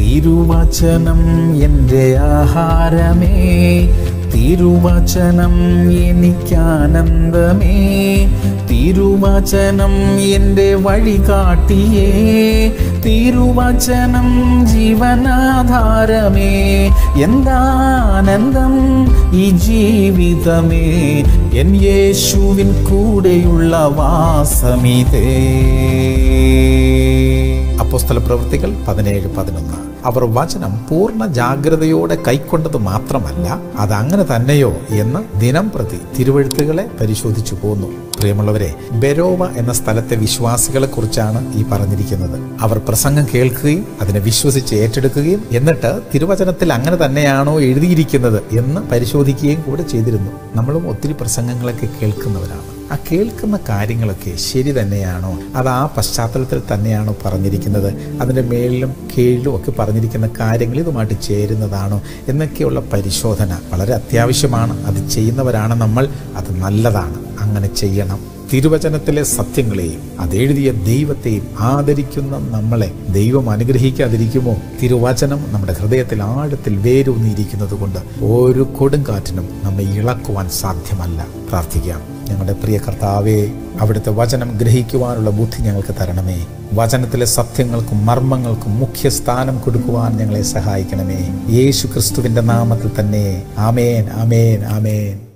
തിരുവചനം എൻ്റെ ആഹാരമേ തിരുവചനം എനിക്കാനന്ദമേ തിരുവചനം എൻ്റെ വഴികാട്ടിയേ തിരുവചനം ജീവനാധാരമേ എന്താനന്ദം ഈ ജീവിതമേ എൻ യേശുവിൻ കൂടെയുള്ള വാസമിതേ അപ്പോസ്തല പ്രവൃത്തികൾ പതിനേഴ് പതിനൊന്ന് അവർ വചനം പൂർണ്ണ ജാഗ്രതയോടെ കൈക്കൊണ്ടത് മാത്രമല്ല അത് അങ്ങനെ തന്നെയോ എന്ന് ദിനം പ്രതി തിരുവഴുത്തുകളെ പരിശോധിച്ചു പോന്നു പ്രിയമുള്ളവരെ ബെരോവ എന്ന സ്ഥലത്തെ വിശ്വാസികളെ കുറിച്ചാണ് ഈ പറഞ്ഞിരിക്കുന്നത് അവർ പ്രസംഗം കേൾക്കുകയും അതിനെ വിശ്വസിച്ച് ഏറ്റെടുക്കുകയും എന്നിട്ട് തിരുവചനത്തിൽ അങ്ങനെ തന്നെയാണോ എഴുതിയിരിക്കുന്നത് എന്ന് പരിശോധിക്കുകയും കൂടെ ചെയ്തിരുന്നു നമ്മളും ഒത്തിരി പ്രസംഗങ്ങളൊക്കെ കേൾക്കുന്നവരാണ് ആ കേൾക്കുന്ന കാര്യങ്ങളൊക്കെ ശരി തന്നെയാണോ അത് ആ പശ്ചാത്തലത്തിൽ തന്നെയാണോ പറഞ്ഞിരിക്കുന്നത് അതിൻ്റെ മേളിലും കീഴിലും ഒക്കെ പറഞ്ഞിരിക്കുന്ന കാര്യങ്ങൾ ഇതുമായിട്ട് ചേരുന്നതാണോ എന്നൊക്കെയുള്ള പരിശോധന വളരെ അത്യാവശ്യമാണ് അത് ചെയ്യുന്നവരാണ് നമ്മൾ അത് നല്ലതാണ് അങ്ങനെ ചെയ്യണം തിരുവചനത്തിലെ സത്യങ്ങളെയും അതെഴുതിയ ദൈവത്തെയും ആദരിക്കുന്ന നമ്മളെ ദൈവം അനുഗ്രഹിക്കാതിരിക്കുമോ തിരുവചനം നമ്മുടെ ഹൃദയത്തിൽ ആഴത്തിൽ വേരൂന്നിയിരിക്കുന്നത് കൊണ്ട് ഒരു കൊടുങ്കാറ്റിനും നമ്മെ ഇളക്കുവാൻ സാധ്യമല്ല പ്രാർത്ഥിക്കാം ഞങ്ങളുടെ പ്രിയ കർത്താവേ അവിടുത്തെ വചനം ഗ്രഹിക്കുവാനുള്ള ബുദ്ധി ഞങ്ങൾക്ക് തരണമേ വചനത്തിലെ സത്യങ്ങൾക്കും മർമ്മങ്ങൾക്കും മുഖ്യ സ്ഥാനം കൊടുക്കുവാൻ ഞങ്ങളെ സഹായിക്കണമേ യേശു ക്രിസ്തുവിന്റെ നാമത്തിൽ തന്നെ ആമേൻ ആമേൻ ആമേൻ